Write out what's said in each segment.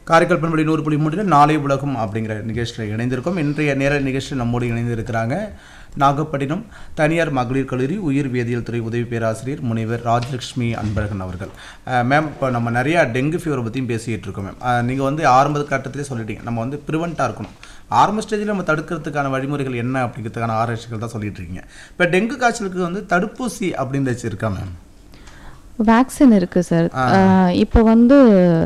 காரைக்கால் பண்படி நூறு புள்ளி மூன்றில் நாளை உலகம் அப்படிங்கிற நிகழ்ச்சியில் இணைந்திருக்கோம் இன்றைய நேர நிகழ்ச்சியில் நம்மோடு இணைந்திருக்கிறாங்க நாகப்பட்டினம் தனியார் மகளிர் கல்லூரி உயிர் வேதியியல் துறை உதவி பேராசிரியர் முனைவர் ராஜலட்சுமி அன்பழகன் அவர்கள் அஹ் மேம் இப்போ நம்ம நிறையா டெங்கு ஃபீவரை பற்றியும் பேசிகிட்டு இருக்கோம் மேம் நீங்கள் வந்து ஆரம்ப கட்டத்திலே சொல்லிட்டீங்க நம்ம வந்து ப்ரிவெண்ட்டாக இருக்கணும் ஆரம்ப ஸ்டேஜில் நம்ம தடுக்கிறதுக்கான வழிமுறைகள் என்ன அப்படிங்கிறதுக்கான ஆராய்ச்சிகள் தான் சொல்லிட்டு இருக்கீங்க இப்போ டெங்கு காய்ச்சலுக்கு வந்து தடுப்பூசி அப்படின்னு வச்சுருக்கா மேம் வேக்சின் இருக்கு சார் இப்போ வந்து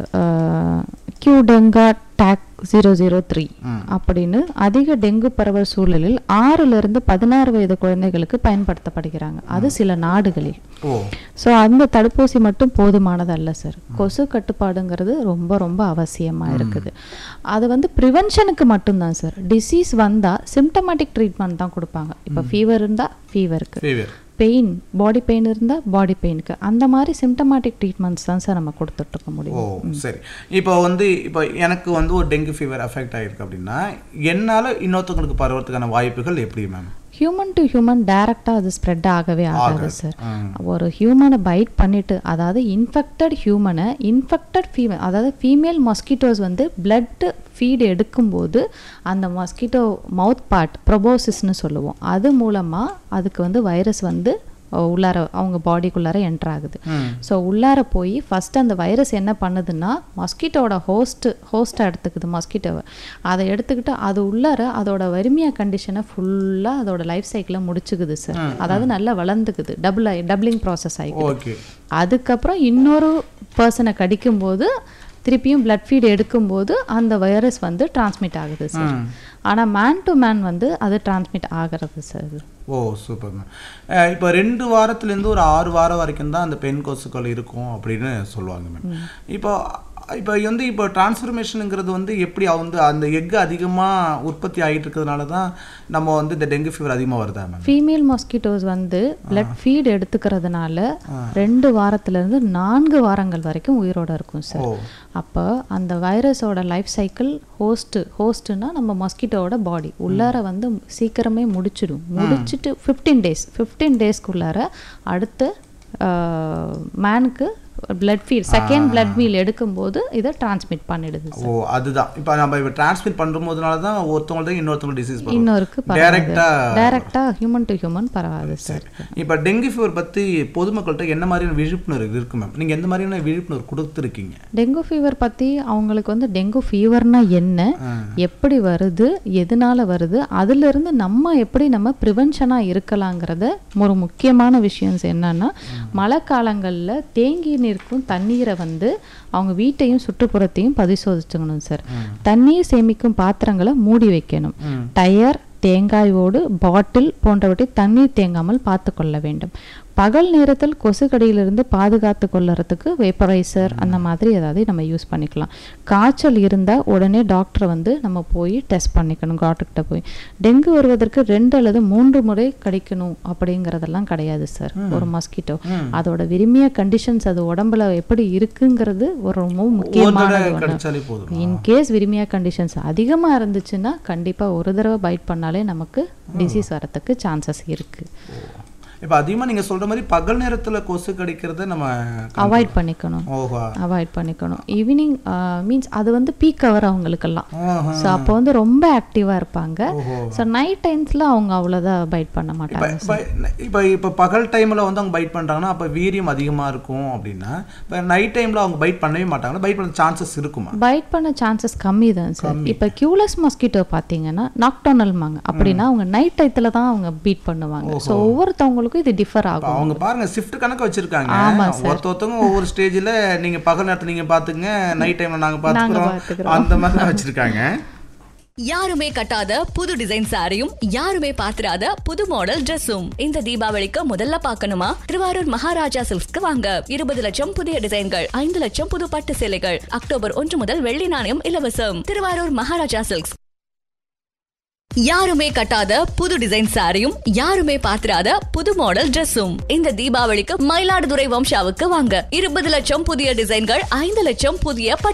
Qdenga TAK zero zero three அப்படின்னு அதிக டெங்கு பரவல் சூழலில் ஆறுல இருந்து பதினாறு வயது குழந்தைகளுக்கு பயன்படுத்தப்படுகிறாங்க அது சில நாடுகளில் ஓ ஸோ அந்த தடுப்பூசி மட்டும் போதுமானது அல்ல சார் கொசு கட்டுப்பாடுங்கிறது ரொம்ப ரொம்ப அவசியமாக இருக்குது அது வந்து ப்ரிவென்ஷனுக்கு மட்டும்தான் சார் டிசீஸ் வந்தால் சிம்டமேட்டிக் ட்ரீட்மெண்ட் தான் கொடுப்பாங்க இப்போ ஃபீவர் இருந்தால் ஃபீவருக்கு ஃபீவர் பெயின் பாடி பெயின் இருந்தால் பாடி பெயினுக்கு அந்த மாதிரி சிம்டமேட்டிக் ட்ரீட்மெண்ட்ஸ் தான் சார் நம்ம கொடுத்துட்டு இருக்க ஓ முடியும் சரி இப்போ வந்து இப்போ எனக்கு வந்து ஒரு டெங்கு ஃபீவர் அஃபெக்ட் ஆகிருக்கு அப்படின்னா என்னால் இன்னொருத்தவங்களுக்கு பரவறதுக்கான வாய்ப்புகள் எப்படி மேம் ஹியூமன் டு ஹியூமன் டைரக்டாக அது ஸ்ப்ரெட் ஆகவே ஆகாது ஆகாது. சார் ம். ஒரு ஹியூமனை பைட் பண்ணிட்டு அதாவது இன்ஃபெக்டட் ஹியூமனை இன்ஃபெக்டட் ஃபீமேல் அதாவது ஃபீமேல் மஸ்கிட்டோஸ் வந்து பிளட் ஃபீட் எடுக்கும்போது அந்த மஸ்கிட்டோ மவுத் பார்ட் ப்ரொபோசிஸ்னு சொல்லுவோம் அது மூலமாக அதுக்கு வந்து வைரஸ் வந்து அஹ், உள்ளார அவங்க பாடிக்குள்ளார என்டர் ஆகுது ம் ஸோ உள்ளார போய் ஃபஸ்ட்டு அந்த வைரஸ் என்ன பண்ணுதுன்னா மஸ்கிட்டோட ஹோஸ்ட்டு ஹோஸ்ட்டை எடுத்துக்குது மஸ்கிட்டோவை அதை எடுத்துக்கிட்டு அது உள்ளார அதோட வறுமையா கண்டிஷனை ஃபுல்லாக அதோட லைஃப் சைக்கிளை முடிச்சுக்குது சார் அதாவது நல்லா வளர்ந்துக்குது டபுள் டபுளிங் ப்ராசஸ் ஆகிக்குது ஓகே அதுக்கப்புறம் இன்னொரு பர்சனை கடிக்கும்போது திருப்பியும் blood ஃபீட் எடுக்கும்போது அந்த வைரஸ் வந்து டிரான்ஸ்மிட் ஆகுது சார் ம். ஆனால் மேன் டு மேன் வந்து அது டிரான்ஸ்மிட் ஆகிறது சார் ஓ சூப்பர் மேம் இப்போ ரெண்டு வாரத்துலேருந்து ஒரு ஆறு வாரம் வரைக்கும் தான் அந்த பெண் கொசுக்கள் இருக்கும் அப்படின்னு சொல்லுவாங்க மேம் இப்போ இப்போ வந்து இப்போ டிரான்ஸ்ஃபர்மேஷனுங்கிறது வந்து எப்படி வந்து அந்த எக் அதிகமாக உற்பத்தி ஆகிட்டு இருக்கிறதுனால தான் நம்ம வந்து இந்த டெங்கு ஃபீவர் அதிகமாக வருதா மேம் ஃபீமேல் மஸ்கிட்டோஸ் வந்து blood ஃபீட் எடுத்துக்கிறதுனால ரெண்டு வாரத்திலிருந்து நான்கு வாரங்கள் வரைக்கும் உயிரோட இருக்கும் சார் ஓ அப்போ அந்த வைரஸோட லைஃப் சைக்கிள் ஹோஸ்ட்டு ஹோஸ்ட்டுனா நம்ம மஸ்கிட்டோட பாடி உள்ளார வந்து சீக்கிரமே முடிச்சிடும் முடிச்சிட்டு ஃபிஃப்டீன் டேஸ் ஃபிஃப்டீன் டேஸ்க்குள்ளார அடுத்த மேனுக்கு blood feel second blood meal எடுக்கும்போது இதை டிரான்ஸ்மிட் பண்ணிடுது ஓ அதுதான் இப்போ நம்ம இப்போ டிரான்ஸ்மிட் பண்ணும்போதுனால தான் ஒருத்தவங்களுக்கு இன்னொருத்தவங்க டிசீஸ் வரும் இன்னொருக்கு பரவாது டேரெக்டாக டைரக்டாக ஹியூமன் டு ஹியூமன் பரவாது சார் இப்போ டெங்கு ஃபீவர் பற்றி பொதுமக்கள்கிட்ட என்ன மாதிரியான விழிப்புணர்வு இருக்கு மேம் நீங்கள் எந்த மாதிரியான விழிப்புணர்வு கொடுத்துருக்கீங்க டெங்கு ஃபீவர் பற்றி அவங்களுக்கு வந்து டெங்கு ஃபீவர்னா என்ன எப்படி வருது எதனால வருது அதிலிருந்து நம்ம எப்படி நம்ம ப்ரிவென்ஷனாக இருக்கலாங்கிறத ஒரு முக்கியமான விஷயம் என்னன்னா மழை காலங்களில் தேங்கி நிற்கும் தண்ணீரை வந்து அவங்க வீட்டையும் சுற்றுப்புறத்தையும் பரிசோதிச்சுக்கணும் சார் தண்ணீர் சேமிக்கும் பாத்திரங்களை மூடி வைக்கணும் டயர் தேங்காய் ஓடு பாட்டில் போன்றவற்றை தண்ணீர் தேங்காமல் பார்த்து கொள்ள வேண்டும் பகல் நேரத்தில் கொசு கடியிலிருந்து பாதுகாத்து கொள்ளறதுக்கு வேப்பரைசர் அந்த மாதிரி ஏதாவது நம்ம யூஸ் பண்ணிக்கலாம் காய்ச்சல் இருந்தால் உடனே டாக்டரை வந்து நம்ம போய் டெஸ்ட் பண்ணிக்கணும் டாக்டர்கிட்ட போய் டெங்கு வருவதற்கு ரெண்டு அல்லது மூன்று முறை கடிக்கணும் அப்படிங்கிறதெல்லாம் கிடையாது சார் ஒரு மஸ்கிட்டோ அதோட விரும்பிய கண்டிஷன்ஸ் அது உடம்புல எப்படி இருக்குங்கிறது ஒரு ரொம்ப ஒரு முக்கியமானது தடவை ஒன்று கிடைச்சாலே போதும் இன்கேஸ் விரும்பிய கண்டிஷன்ஸ் அதிகமாக இருந்துச்சுன்னா கண்டிப்பாக ஒரு தடவை பைட் பண்ணாலே நமக்கு டிசீஸ் வரத்துக்கு சான்சஸ் இருக்கு இப்போ அதிகமாக நீங்கள் சொல்கிற மாதிரி பகல் நேரத்தில் கொசு கடிக்கிறத நம்ம அவாய்ட் பண்ணிக்கணும் ஓஹோ அவாய்ட் பண்ணிக்கணும் ஈவினிங் மீன்ஸ் அது வந்து பீக் ஹவர் அவங்களுக்கெல்லாம் ஆஹா. ஸோ அப்போ வந்து ரொம்ப ஆக்டிவாக இருப்பாங்க ஓஹோ ஸோ நைட் டைம்ஸில் அவங்க அவ்வளோதான் பைட் பண்ண இப்போ மாட்டாங்க இப்போ இப்போ இப்போ பகல் டைமில் வந்து அவங்க பைட் பண்ணுறாங்கன்னா அப்போ வீரியம் அதிகமாக இருக்கும் அப்படின்னா இப்போ நைட் டைமில் அவங்க பைட் பண்ணவே மாட்டாங்கன்னா பைட் பண்ண சான்சஸ் இருக்குமா பைட் பண்ண சான்சஸ் கம்மி தான் சார் இப்போ கியூலஸ் மஸ்கிட்டோ பார்த்தீங்கன்னா நாக்டோனல்மாங்க அப்படின்னா அவங்க நைட் டயத்தில் தான் அவங்க பீட் பண்ணுவாங்க ஸோ ஒவ்வொருத்தவங்களுக்கும் இது டிஃபர் இப்போ ஆகும் அவங்க பாருங்க ஷிஃப்ட் கணக்கு வச்சிருக்காங்க ஆமா ஒருத்த ஒருத்தவங்க ஒவ்வொரு ஸ்டேஜில் நீங்கள் பகல் நேரத்தில் நீங்கள் பார்த்துங்க நைட் டைமில் நாங்கள் பார்த்துக்கிறோம். பார்த்துக்கிறோம் அந்த மாதிரி தான் வச்சுருக்காங்க யாருமே கட்டாத புது டிசைன் சாரியும் யாருமே பாத்திராத புது மாடல் Dressum இந்த தீபாவளிக்கு முதல்ல பார்க்கணுமா திருவாரூர் மகாராஜா சில்க்ஸ்க்கு வாங்க இருபது லட்சம் புதிய டிசைன்கள் ஐந்து லட்சம் புது பட்டு சேலைகள் அக்டோபர் ஒன்று முதல் வெள்ளி நாணயம் இலவசம் திருவாரூர் மகாராஜா சில்க்ஸ் யாருமே கட்டாத புது டிசைன் சாரியும் யாருமே பாத்திராத புது மாடல் Dressum இந்த தீபாவளிக்கு மயிலாடுதுறை வம்சாவுக்கு வாங்க இருபது லட்சம் புதிய டிசைன்கள் ஐந்து லட்சம் புதிய பட்டு